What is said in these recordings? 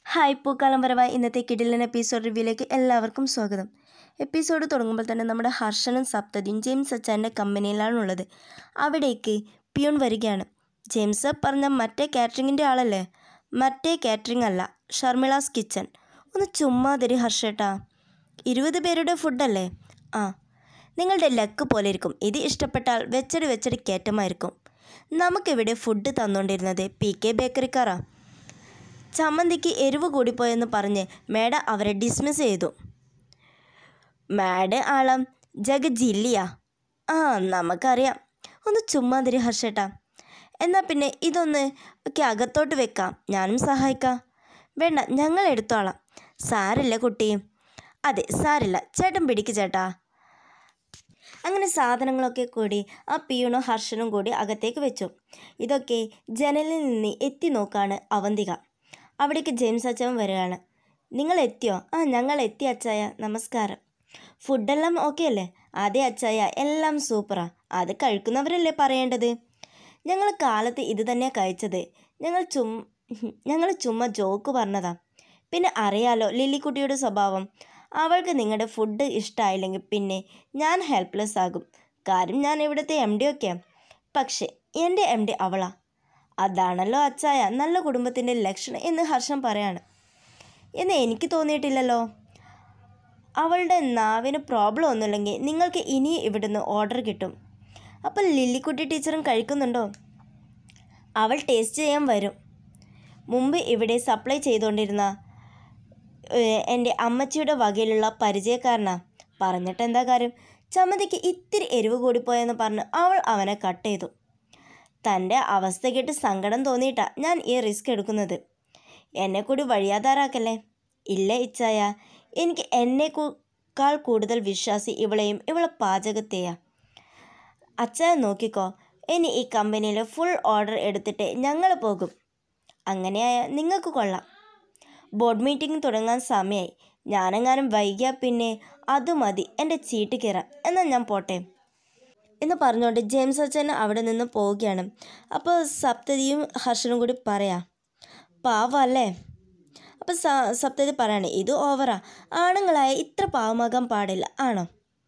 hi പൂക്കാലം വരവായി ഇന്നത്തെ കിടിലൻ എപ്പിസോഡ് റിവ്യൂയിലേക്ക് എല്ലാവർക്കും സ്വാഗതം എപ്പിസോഡ് തുടങ്ങുമ്പോൾ തന്നെ നമ്മുടെ ഹർഷനും സപ്തതിയും ജെയിംസ് അച്ചാൻ്റെ കമ്പനിയിലാണുള്ളത് അവിടേക്ക് പിയൂൺ വരികയാണ് ജെയിംസ് പറഞ്ഞ മറ്റേ കാറ്ററിങ്ങിൻ്റെ ആളല്ലേ മറ്റേ കാറ്ററിംഗ് അല്ല ഷർമിളാസ് കിച്ചൺ ഒന്ന് ചുമ്മാതിരി ഹർഷേട്ടാ ഇരുപത് പേരുടെ ഫുഡല്ലേ ആ നിങ്ങളുടെ ലക്ക് പോലെ ഇരിക്കും ഇത് ഇഷ്ടപ്പെട്ടാൽ വെച്ചടി വെച്ചടി കയറ്റമായിരിക്കും നമുക്കിവിടെ ഫുഡ് തന്നുകൊണ്ടിരുന്നത് പി കെ ബേക്കറിക്കാരാ ചമ്മന്തിക്ക് എരിവ് കൂടിപ്പോയെന്ന് പറഞ്ഞ് മേഡ അവരെ ഡിസ്മിസ് ചെയ്തു മാഡ് ആളം ജഗ ജില്ലിയാ ആ നമുക്കറിയാം ഒന്ന് ചുമ്മാതിരി ഹർഷേട്ടാ എന്നാൽ പിന്നെ ഇതൊന്ന് ഒക്കെ അകത്തോട്ട് വെക്കാം ഞാനും സഹായിക്കാം വേണ്ട ഞങ്ങൾ എടുത്തോളാം സാരില്ല കുട്ടി അതെ സാരില്ല ചേട്ടൻ പിടിക്ക് ചേട്ടാ അങ്ങനെ സാധനങ്ങളൊക്കെ കൂടി ആ പിയൂണും ഹർഷനും കൂടി അകത്തേക്ക് വെച്ചു ഇതൊക്കെ ജനലിൽ നിന്ന് എത്തി നോക്കാണ് അവന്തിക അവിടേക്ക് ജെയിംസ് അച്ഛൻ വരികയാണ് നിങ്ങൾ എത്തിയോ ആ ഞങ്ങൾ എത്തി അച്ചായ നമസ്കാരം ഫുഡെല്ലാം ഓക്കെ അല്ലേ അതെ അച്ചായ എല്ലാം സൂപ്പറാ അത് കഴിക്കുന്നവരല്ലേ പറയേണ്ടത് ഞങ്ങൾ കാലത്ത് ഇത് തന്നെയാണ് കഴിച്ചത് ഞങ്ങൾ ചും ഞങ്ങൾ ചുമ്മാ ജോക്ക് പറഞ്ഞതാ പിന്നെ അറിയാലോ ലില്ലിക്കുട്ടിയുടെ സ്വഭാവം അവൾക്ക് നിങ്ങളുടെ ഫുഡ് ഇഷ്ടമായില്ലെങ്കിൽ പിന്നെ ഞാൻ ഹെൽപ്ലെസ് ആകും കാര്യം ഞാൻ ഇവിടുത്തെ എം ഡി ഒക്കെയാണ് പക്ഷേ എൻ്റെ എം ഡി അവളാ അതാണല്ലോ അച്ചായ നല്ല കുടുംബത്തിൻ്റെ ലക്ഷണം എന്ന് ഹർഷം പറയാണ് എന്ന് എനിക്ക് തോന്നിയിട്ടില്ലല്ലോ അവളുടെ നാവിന് പ്രോബ്ലം ഒന്നുമില്ലെങ്കിൽ നിങ്ങൾക്ക് ഇനി ഇവിടുന്ന് ഓർഡർ കിട്ടും അപ്പോൾ ലില്ലിക്കുട്ടി ടീച്ചറും കഴിക്കുന്നുണ്ടോ അവൾ ടേസ്റ്റ് ചെയ്യാൻ വരും മുമ്പ് ഇവിടെ സപ്ലൈ ചെയ്തുകൊണ്ടിരുന്ന ഏഹ്, എൻ്റെ അമ്മച്ചിയുടെ വകയിലുള്ള പരിചയക്കാരനാ പറഞ്ഞിട്ട് എന്താ കാര്യം ചമ്മന്തിക്ക് ഇത്തിരി എരിവ് കൂടിപ്പോയെന്ന് പറഞ്ഞ് അവൾ അവനെ കട്ട് ചെയ്തു തൻ്റെ അവസ്ഥ കേട്ട് സങ്കടം തോന്നിയിട്ടാ ഞാൻ ഈ റിസ്ക് എടുക്കുന്നത് എന്നെ കൂടി വഴിയാതാറാക്കല്ലേ ഇല്ല ഇച്ചായ എനിക്ക് എന്നെക്കാൾ കൂടുതൽ വിശ്വാസി ഇവളെയും ഇവളെ പാചകത്തെയാ അച്ഛൻ നോക്കിക്കോ ഇനി ഈ കമ്പനിയിൽ ഫുൾ ഓർഡർ എടുത്തിട്ട് ഞങ്ങൾ പോകും അങ്ങനെയായ നിങ്ങൾക്ക് കൊള്ളാം ബോർഡ് മീറ്റിംഗ് തുടങ്ങാൻ സമയമായി ഞാനെങ്ങാനും വൈകിയാൽ പിന്നെ അത് മതി എൻ്റെ ചീട്ട് കയറാം എന്നാൽ ഞാൻ പോട്ടെ എന്ന് പറഞ്ഞുകൊണ്ട് ജെയിംസ് അച്ഛൻ അവിടെ നിന്ന് പോവുകയാണ് അപ്പോൾ സപ്തതിയും ഹർഷനും കൂടി പറയാം പാവല്ലേ അപ്പോൾ സ സപ്തതി പറയാണ് ഇത് ഓവറാ ആണുങ്ങളായ ഇത്ര പാവമാകാൻ പാടില്ല ആണോ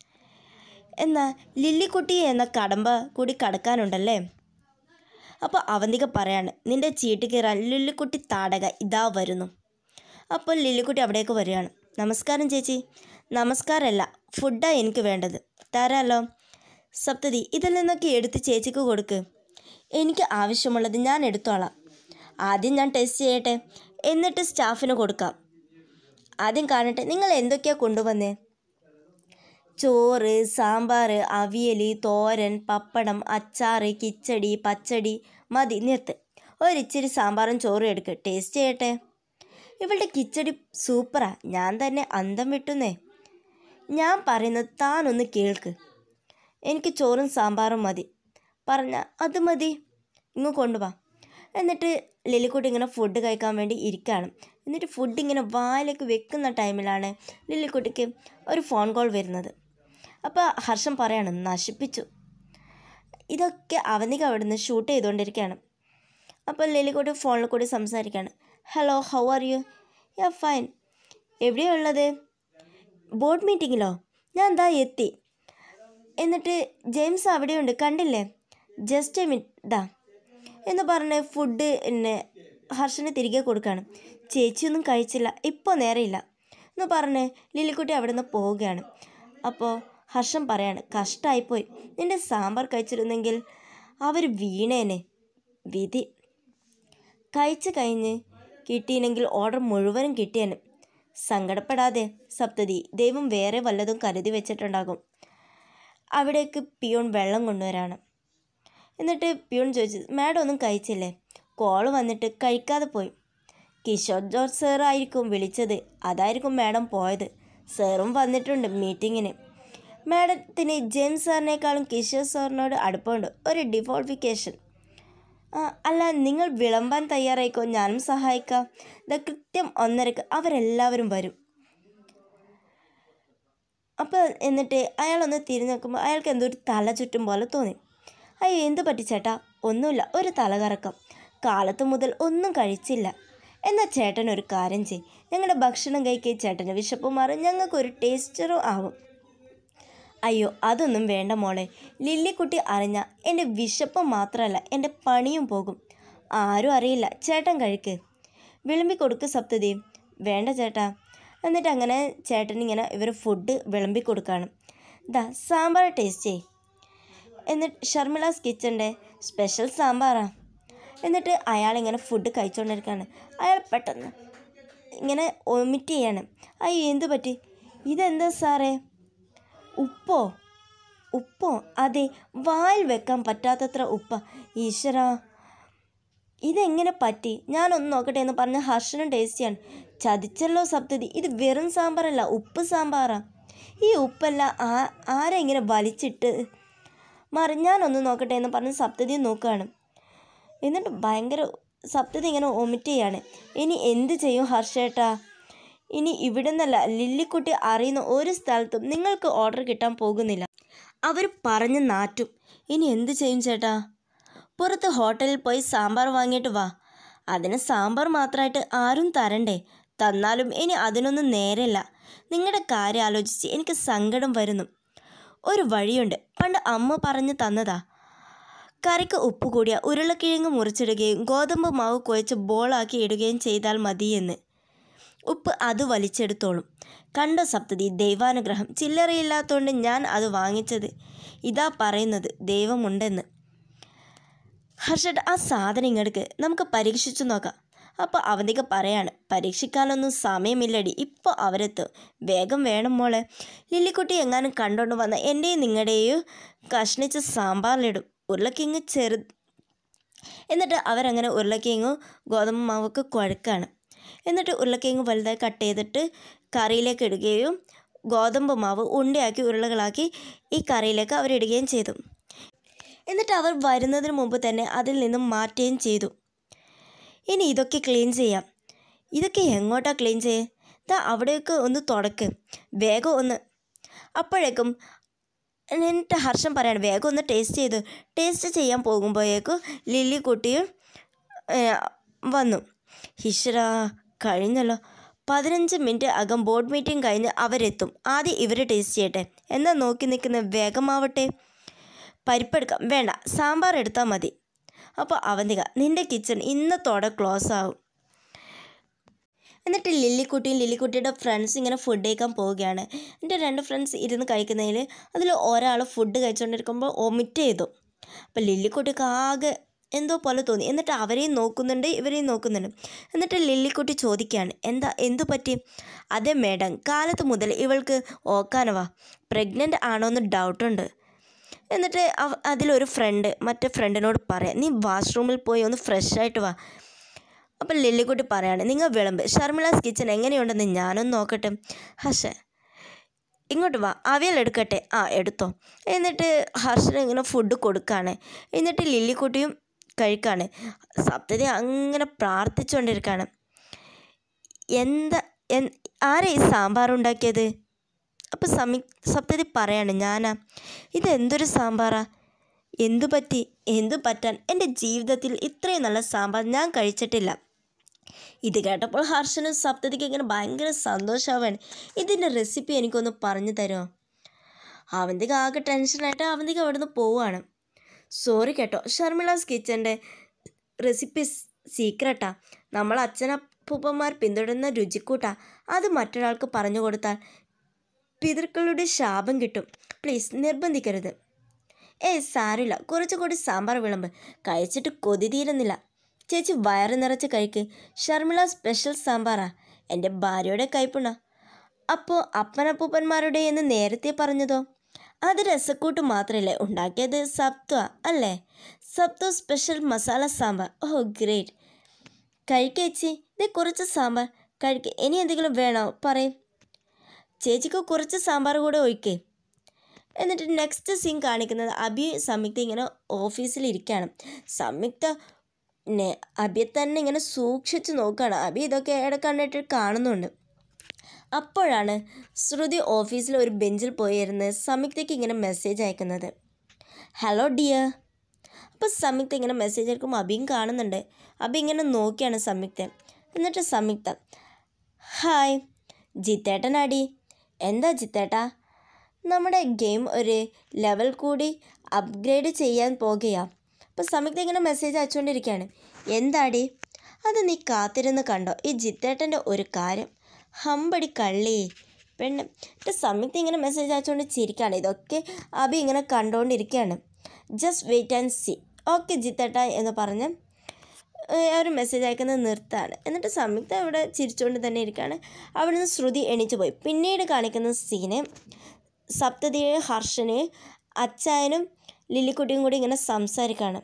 എന്നാൽ ലില്ലിക്കുട്ടി എന്ന കടമ്പ കൂടി കടക്കാനുണ്ടല്ലേ അപ്പോൾ അവന്തിക പറയാണ് നിന്റെ ചീട്ട് കയറാൻ ലില്ലിക്കുട്ടി താടക ഇതാ വരുന്നു അപ്പോൾ ലില്ലിക്കുട്ടി അവിടേക്ക് വരികയാണ് നമസ്കാരം ചേച്ചി നമസ്കാരമല്ല ഫുഡാണ് എനിക്ക് വേണ്ടത് തരാമല്ലോ സപ്തതി ഇതിൽ നിന്നൊക്കെ എടുത്ത് ചേച്ചിക്ക് കൊടുക്ക് എനിക്ക് ആവശ്യമുള്ളത് ഞാൻ എടുത്തോളാം ആദ്യം ഞാൻ ടെസ്റ്റ് ചെയ്യട്ടെ എന്നിട്ട് സ്റ്റാഫിന് കൊടുക്കാം ആദ്യം കാണട്ടെ നിങ്ങൾ എന്തൊക്കെയാണ് കൊണ്ടുവന്നേ ചോറ് സാമ്പാർ അവിയൽ തോരൻ പപ്പടം അച്ചാറ് കിച്ചടി പച്ചടി മതി നിർത്ത് ഒരിച്ചിരി സാമ്പാറും ചോറും എടുക്ക് ടേസ്റ്റ് ചെയ്യട്ടെ ഇവളുടെ കിച്ചടി സൂപ്പറാ ഞാൻ തന്നെ അന്തം വിട്ടുന്നേ ഞാൻ പറയുന്നത് താനൊന്ന് കേൾക്ക് എനിക്ക് ചോറും സാമ്പാറും മതി പറഞ്ഞ അത് മതി ഇങ്ങ് കൊണ്ടുവാ എന്നിട്ട് ലില്ലിക്കുട്ടി ഇങ്ങനെ ഫുഡ് കഴിക്കാൻ വേണ്ടി ഇരിക്കുകയാണ് എന്നിട്ട് ഫുഡ് ഇങ്ങനെ വായിലേക്ക് വെക്കുന്ന ടൈമിലാണ് ലില്ലിക്കുട്ടിക്ക് ഒരു ഫോൺ കോൾ വരുന്നത് അപ്പോൾ ഹർഷം പറയാണ് നശിപ്പിച്ചു ഇതൊക്കെ അവനിക അവിടെ നിന്ന് ഷൂട്ട് ചെയ്തുകൊണ്ടിരിക്കുകയാണ് അപ്പോൾ ലില്ലിക്കുട്ടി ഫോണിൽ കൂടി സംസാരിക്കുകയാണ് hello how are you yeah fine എവിടെയാണ് ഉള്ളത് ബോർഡ് മീറ്റിങ്ങിലോ ഞാൻ ദാ എത്തി എന്നിട്ട് ജെയിംസ് അവിടെയുണ്ട് കണ്ടില്ലേ ജസ്റ്റ് എ മിനിറ്റ് ദാ എന്ന് പറഞ്ഞ് ഫുഡ് എന്നെ ഹർഷന് തിരികെ കൊടുക്കുകയാണ് ചേച്ചിയൊന്നും കഴിച്ചില്ല ഇപ്പോൾ നേരെയില്ല എന്ന് പറഞ്ഞ് ലില്ലിക്കുട്ടി അവിടെ നിന്ന് പോവുകയാണ് അപ്പോൾ ഹർഷം പറയാണ് കഷ്ടമായിപ്പോയി നിൻ്റെ സാമ്പാർ കഴിച്ചിരുന്നെങ്കിൽ അവർ വീണേനെ വിധി കഴിച്ച് കഴിഞ്ഞ് കിട്ടിയില്ലെങ്കിൽ ഓർഡർ മുഴുവനും കിട്ടിയേനെ സങ്കടപ്പെടാതെ സപ്തതി ദൈവം വേറെ വല്ലതും കരുതി വെച്ചിട്ടുണ്ടാകും അവിടേക്ക് പിയൂൺ വെള്ളം കൊണ്ടുവരാണ് എന്നിട്ട് പിയൂൺ ചോദിച്ചു മാഡം ഒന്നും കഴിച്ചില്ലേ കോള് വന്നിട്ട് കഴിക്കാതെ പോയി കിഷോർ ജോർജ് സാർ ആയിരിക്കും വിളിച്ചത് അതായിരിക്കും മാഡം പോയത് സാറും വന്നിട്ടുണ്ട് മീറ്റിങ്ങിന് മാഡത്തിന് ജെയിംസ് സാറിനേക്കാളും കിഷോർ സാറിനോട് അടുപ്പമുണ്ട് ഒരു ഡിഫോൾഫിക്കേഷൻ ആ, അല്ല നിങ്ങൾ വിളമ്പാൻ തയ്യാറായിക്കോ ഞാനും സഹായിക്കാം ഇത് കൃത്യം ഒന്നരക്ക് അവരെല്ലാവരും വരും അപ്പോൾ എന്നിട്ട് അയാളൊന്ന് തിരിഞ്ഞു നോക്കുമ്പോൾ അയാൾക്ക് എന്തോ ഒരു തല ചുറ്റും പോലെ തോന്നി അയ്യോ എന്ത് പറ്റി ചേട്ടാ ഒന്നുമില്ല ഒരു തലകറക്കം കാലത്ത് മുതൽ ഒന്നും കഴിച്ചില്ല എന്നാൽ ചേട്ടൻ ഒരു കാര്യം ചെയ് ഞങ്ങളുടെ ഭക്ഷണം കഴിക്കുക ചേട്ടൻ്റെ വിശപ്പ് മാറും ഞങ്ങൾക്കൊരു ടേസ്റ്ററും ആവും അയ്യോ അതൊന്നും വേണ്ട മോളെ ലില്ലിക്കുട്ടി അറിഞ്ഞ എൻ്റെ വിശപ്പ് മാത്രമല്ല എൻ്റെ പണിയും പോകും ആരും അറിയില്ല ചേട്ടൻ കഴിക്ക് വിളമ്പി കൊടുക്ക് സപ്തതി വേണ്ട ചേട്ടാ എന്നിട്ട് അങ്ങനെ ചേട്ടൻ ഇങ്ങനെ ഇവർ ഫുഡ് വിളമ്പി കൊടുക്കുകയാണ് ദാ സാമ്പാർ ടേസ്റ്റ് ചെയ് എന്നിട്ട് ഷർമിളാസ് കിച്ചൻ്റെ സ്പെഷ്യൽ സാമ്പാറാ എന്നിട്ട് അയാൾ ഇങ്ങനെ ഫുഡ് കഴിച്ചുകൊണ്ടിരിക്കുകയാണ് അയാൾ പെട്ടെന്ന് ഇങ്ങനെ ഒമിറ്റ് ചെയ്യാണ് അയ്യോ എന്ത് പറ്റി ഇതെന്താ സാറേ ഉപ്പോ ഉപ്പോ അതെ വായിൽ വെക്കാൻ പറ്റാത്തത്ര ഉപ്പ ഈശ്വരാ ഇതെങ്ങനെ പറ്റി ഞാനൊന്ന് നോക്കട്ടെ എന്ന് പറഞ്ഞ ഹർഷനും ടേസ്റ്റിയാണ് ചതിച്ചല്ലോ സപ്തതി ഇത് വെറും സാമ്പാറല്ല ഉപ്പ് സാമ്പാറാ ഈ ഉപ്പല്ല ആ ആരാ ഇങ്ങനെ വലിച്ചിട്ട് മാറി ഞാനൊന്ന് നോക്കട്ടെ എന്ന് പറഞ്ഞ് സപ്തതി നോക്കുകയാണ് എന്നിട്ട് ഭയങ്കര സപ്തതി ഇങ്ങനെ ഒമിറ്റ് ചെയ്യാണ് ഇനി എന്ത് ചെയ്യും ഹർഷേട്ടാ ഇനി ഇവിടെ നിന്നല്ല ലില്ലിക്കുട്ടി അറിയുന്ന ഒരു സ്ഥലത്തും നിങ്ങൾക്ക് ഓർഡർ കിട്ടാൻ പോകുന്നില്ല അവർ പറഞ്ഞ് നാറ്റും ഇനി എന്ത് ചെയ്യും ചേട്ടാ പുറത്ത് ഹോട്ടലിൽ പോയി സാമ്പാർ വാങ്ങിയിട്ട് വാ അതിന് സാമ്പാർ മാത്രമായിട്ട് ആരും തരണ്ടേ തന്നാലും ഇനി അതിനൊന്നും നേരല്ല നിങ്ങളുടെ കാര്യം ആലോചിച്ച് എനിക്ക് സങ്കടം വരുന്നു ഒരു വഴിയുണ്ട് പണ്ട് അമ്മ പറഞ്ഞു തന്നതാ കറിക്ക് ഉപ്പ് കൂടിയ ഉരുളക്കിഴങ്ങ് മുറിച്ചിടുകയും ഗോതമ്പ് മാവ് കുഴച്ച് ബോളാക്കി ഇടുകയും ചെയ്താൽ മതിയെന്ന് ഉപ്പ് അത് വലിച്ചെടുത്തോളും കണ്ടോ സപ്തതി ദൈവാനുഗ്രഹം ചില്ലറയില്ലാത്തതുകൊണ്ട് ഞാൻ അത് വാങ്ങിച്ചത് ഇതാ പറയുന്നത് ദൈവമുണ്ടെന്ന് ഹർഷട്ട് ആ സാധനം ഇങ്ങെടുക്ക് നമുക്ക് പരീക്ഷിച്ചു നോക്കാം അപ്പോൾ അവന്തിക പറയാണ് പരീക്ഷിക്കാനൊന്നും സമയമില്ലടി ഇപ്പോൾ അവരെത്തും വേഗം വേണം മോളെ ലില്ലിക്കുട്ടി എങ്ങാനും കണ്ടോണ്ട് വന്ന എൻ്റെയും നിങ്ങളുടെയും കഷ്ണിച്ച് സാമ്പാറിലിടും ഉരുളക്കിങ്ങ് ചെറു എന്നിട്ട് അവരങ്ങനെ ഉരുളക്കിഴങ്ങും ഗോതമ്പ് മാവൊക്കെ കുഴക്കാണ് എന്നിട്ട് ഉരുളക്കിഴങ്ങ് വലുതായി കട്ട് ചെയ്തിട്ട് കറിയിലേക്ക് ഇടുകയും ഗോതമ്പ് മാവ് ഉണ്ടയാക്കി ഉരുളകളാക്കി ഈ കറിയിലേക്ക് അവരിടുകയും ചെയ്തു എന്നിട്ട് അവർ വരുന്നതിന് മുമ്പ് തന്നെ അതിൽ നിന്നും മാറ്റുകയും ചെയ്തു ഇനി ഇതൊക്കെ ക്ലീൻ ചെയ്യാം ഇതൊക്കെ എങ്ങോട്ടാ ക്ലീൻ ചെയ്യേ ദാ അവിടെയൊക്കെ ഒന്ന് തുടക്ക് വേഗം ഒന്ന് അപ്പോഴേക്കും എന്നിട്ട് ഹർഷം പറയാണ് വേഗം ഒന്ന് ടേസ്റ്റ് ചെയ്തു ടേസ്റ്റ് ചെയ്യാൻ പോകുമ്പോഴേക്കും ലില്ലി കുട്ടിയും ഏ, വന്നു ഹിഷറാ കഴിഞ്ഞല്ലോ പതിനഞ്ച് മിനിറ്റ് അകം ബോർഡ് മീറ്റിംഗ് കഴിഞ്ഞ് അവരെത്തും ആദ്യം ഇവർ ടേസ്റ്റ് ചെയ്യട്ടെ എന്നാൽ നോക്കി നിൽക്കുന്ന വേഗമാവട്ടെ പരിപ്പെടുക്കാം വേണ്ട സാമ്പാർ എടുത്താൽ മതി അപ്പോൾ അവന്തിക നിൻ്റെ കിച്ചൺ ഇന്നത്തോടെ ക്ലോസ് ആവും എന്നിട്ട് ലില്ലിക്കുട്ടിയും ലില്ലിക്കുട്ടിയുടെ ഫ്രണ്ട്സ് ഇങ്ങനെ ഫുഡ് കഴിക്കാൻ പോവുകയാണ് എൻ്റെ രണ്ട് ഫ്രണ്ട്സ് ഇരുന്ന് കഴിക്കുന്നതിൽ അതിൽ ഒരാൾ ഫുഡ് കഴിച്ചുകൊണ്ടിരിക്കുമ്പോൾ ഒമിറ്റ് ചെയ്തു അപ്പോൾ ലില്ലിക്കുട്ടിക്ക് ആകെ എന്തോ പോലെ തോന്നി എന്നിട്ട് അവരെയും നോക്കുന്നുണ്ട് ഇവരെയും നോക്കുന്നുണ്ട് എന്നിട്ട് ലില്ലിക്കുട്ടി ചോദിക്കുകയാണ് എന്താ എന്തു പറ്റി അതെ മേഡം കാലത്ത് മുതൽ ഇവൾക്ക് ഓക്കാനവാ പ്രഗ്നൻ്റ് ആണോ എന്ന് ഡൗട്ടുണ്ട് എന്നിട്ട് അവ അതിലൊരു ഫ്രണ്ട് മറ്റേ ഫ്രണ്ടിനോട് പറയാം നീ വാഷ്റൂമിൽ പോയി ഒന്ന് ഫ്രഷ് ആയിട്ട് വാ അപ്പം ലില്ലിക്കുട്ടി പറയാണ് നിങ്ങൾ വിളമ്പ് ഷർമിളാസ് കിച്ചൺ എങ്ങനെയുണ്ടെന്ന് ഞാനൊന്ന് നോക്കട്ടെ ഹർഷ ഇങ്ങോട്ട് വാ അവിയൽ എടുക്കട്ടെ ആ എടുത്തോ എന്നിട്ട് ഹർഷന് ഇങ്ങനെ ഫുഡ് കൊടുക്കുകയാണ് എന്നിട്ട് ലില്ലിക്കുട്ടിയും കഴിക്കാണ് സപ്തതി അങ്ങനെ പ്രാർത്ഥിച്ചുകൊണ്ടിരിക്കുകയാണ് എന്താ എൻ ആരാ ഈ സാമ്പാർ ഉണ്ടാക്കിയത് അപ്പോൾ സമി സപ്തതി പറയാണ് ഞാനാ ഇതെന്തൊരു സാമ്പാറാ എന്തു പറ്റി എന്തു പറ്റാൻ എൻ്റെ ജീവിതത്തിൽ ഇത്രയും നല്ല സാമ്പാർ ഞാൻ കഴിച്ചിട്ടില്ല ഇത് കേട്ടപ്പോൾ ഹർഷനും സപ്തതിക്ക് ഇങ്ങനെ ഭയങ്കര സന്തോഷമാവാണ് ഇതിൻ്റെ റെസിപ്പി എനിക്കൊന്ന് പറഞ്ഞു തരുമോ അവന്തിക ആകെ ടെൻഷനായിട്ട് അവന്തിക അവിടുന്ന് പോവുകയാണ് സോറി കേട്ടോ ഷർമിളാസ് കിച്ചൻ്റെ റെസിപ്പി സീക്രട്ടാ നമ്മൾ അച്ഛനപ്പൂപ്പന്മാർ പിന്തുടരുന്ന രുചിക്കൂട്ടാ അത് മറ്റൊരാൾക്ക് പറഞ്ഞു കൊടുത്താൽ പിതൃക്കളുടെ ശാപം കിട്ടും പ്ലീസ് നിർബന്ധിക്കരുത് ഏയ് സാരില്ല കുറച്ചുകൂടി സാമ്പാർ വിളമ്പ് കഴിച്ചിട്ട് കൊതി തീരുന്നില്ല ചേച്ചി വയറ് നിറച്ച് കഴിക്ക് ഷർമിള സ്പെഷ്യൽ സാമ്പാറാ എൻ്റെ ഭാര്യയുടെ കൈപ്പുണ്ണ അപ്പോൾ അപ്പനപ്പൂപ്പന്മാരുടെ എന്ന് നേരത്തെ പറഞ്ഞതോ അത് രസക്കൂട്ട് മാത്രമല്ലേ ഉണ്ടാക്കിയത് സപ്ത്വ അല്ലേ സപ്ത്വ special masala sambar oh great കഴിക്കേച്ചി ഇത് കുറച്ച് സാമ്പാർ കഴിക്ക് ഇനി എന്തെങ്കിലും വേണോ പറയും ചേച്ചിക്ക് കുറച്ച് സാമ്പാർ കൂടെ ഒഴിക്കേ എന്നിട്ട് നെക്സ്റ്റ് സീൻ കാണിക്കുന്നത് അബി സംയുക്ത ഇങ്ങനെ ഓഫീസിലിരിക്കുകയാണ് സംയുക്ത നെ അബിയെ തന്നെ ഇങ്ങനെ സൂക്ഷിച്ച് നോക്കുകയാണ് അബി ഇതൊക്കെ ഇട കണ്ടിട്ട് കാണുന്നുണ്ട് അപ്പോഴാണ് ശ്രുതി ഓഫീസിൽ ഒരു ബെഞ്ചിൽ പോയിരുന്ന് സംയുക്തയ്ക്ക് ഇങ്ങനെ മെസ്സേജ് അയക്കുന്നത് ഹലോ ഡിയർ അപ്പോൾ സംയുക്ത ഇങ്ങനെ മെസ്സേജ് അയക്കുമ്പോൾ അബിയും കാണുന്നുണ്ട് അബി ഇങ്ങനെ നോക്കിയാണ് സംയുക്ത എന്നിട്ട് സംയുക്ത ഹായ് ജിത്തേട്ടനാടി എന്താ ജിത്തേട്ടാ നമ്മുടെ ഗെയിം ഒരു ലെവൽ കൂടി അപ്ഗ്രേഡ് ചെയ്യാൻ പോകുകയാ അപ്പോൾ സംയുക്ത ഇങ്ങനെ മെസ്സേജ് അയച്ചുകൊണ്ടിരിക്കുകയാണ് എന്താടി അത് നീ കാത്തിരുന്ന് കണ്ടോ ഈ ജിത്തേട്ടൻ്റെ ഒരു കാര്യം ഹമ്പടി കള്ളി പെണ്ണ് എന്നിട്ട് സംയുക്ത ഇങ്ങനെ മെസ്സേജ് അയച്ചുകൊണ്ട് ചിരിക്കുകയാണ് ഇതൊക്കെ അബി ഇങ്ങനെ കണ്ടുകൊണ്ടിരിക്കുകയാണ് just wait and see okay ജിത്തേട്ട എന്ന് പറഞ്ഞ് ഏഹ് ഒരു മെസ്സേജ് അയക്കുന്നത് നിർത്താണ് എന്നിട്ട് സംയുക്ത അവിടെ ചിരിച്ചുകൊണ്ട് തന്നെ ഇരിക്കുകയാണ് അവിടെ നിന്ന് ശ്രുതി എണീച്ചു പോയി പിന്നീട് കാണിക്കുന്ന സീന് സപ്തതിയെ ഹർഷന് അച്ചായനും ലില്ലിക്കുട്ടിയും കൂടി ഇങ്ങനെ സംസാരിക്കുകയാണ്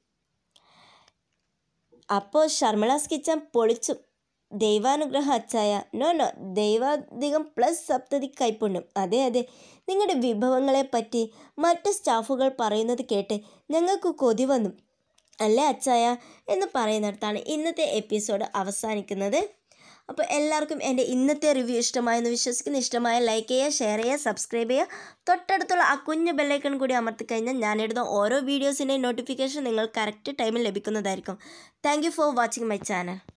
അപ്പോൾ ഷർമിളാസ് കിച്ചൻ പൊളിച്ചു ദൈവാനുഗ്രഹം അച്ചായ നോ നോ ദൈവാധികം പ്ലസ് സപ്തതി കൈപ്പുണ്യം അതെ അതെ നിങ്ങളുടെ വിഭവങ്ങളെ പറ്റി മറ്റ് സ്റ്റാഫുകൾ പറയുന്നത് കേട്ട് ഞങ്ങൾക്ക് കൊതി വന്നു അല്ലേ അച്ചായ എന്ന് പറയുന്നിടത്താണ് ഇന്നത്തെ എപ്പിസോഡ് അവസാനിക്കുന്നത് അപ്പോൾ എല്ലാവർക്കും എൻ്റെ ഇന്നത്തെ റിവ്യൂ ഇഷ്ടമായെന്ന് വിശ്വസിക്കുന്നു ഇഷ്ടമായ ലൈക്ക് ചെയ്യുക ഷെയർ ചെയ്യുക സബ്സ്ക്രൈബ് ചെയ്യുക തൊട്ടടുത്തുള്ള ആ കുഞ്ഞു ബെല്ലൈക്കൺ കൂടി അമർത്തി കഴിഞ്ഞാൽ ഞാനിടുന്ന ഓരോ വീഡിയോസിൻ്റെയും നോട്ടിഫിക്കേഷൻ നിങ്ങൾ കറക്റ്റ് ടൈമിൽ ലഭിക്കുന്നതായിരിക്കും thank you for watching my channel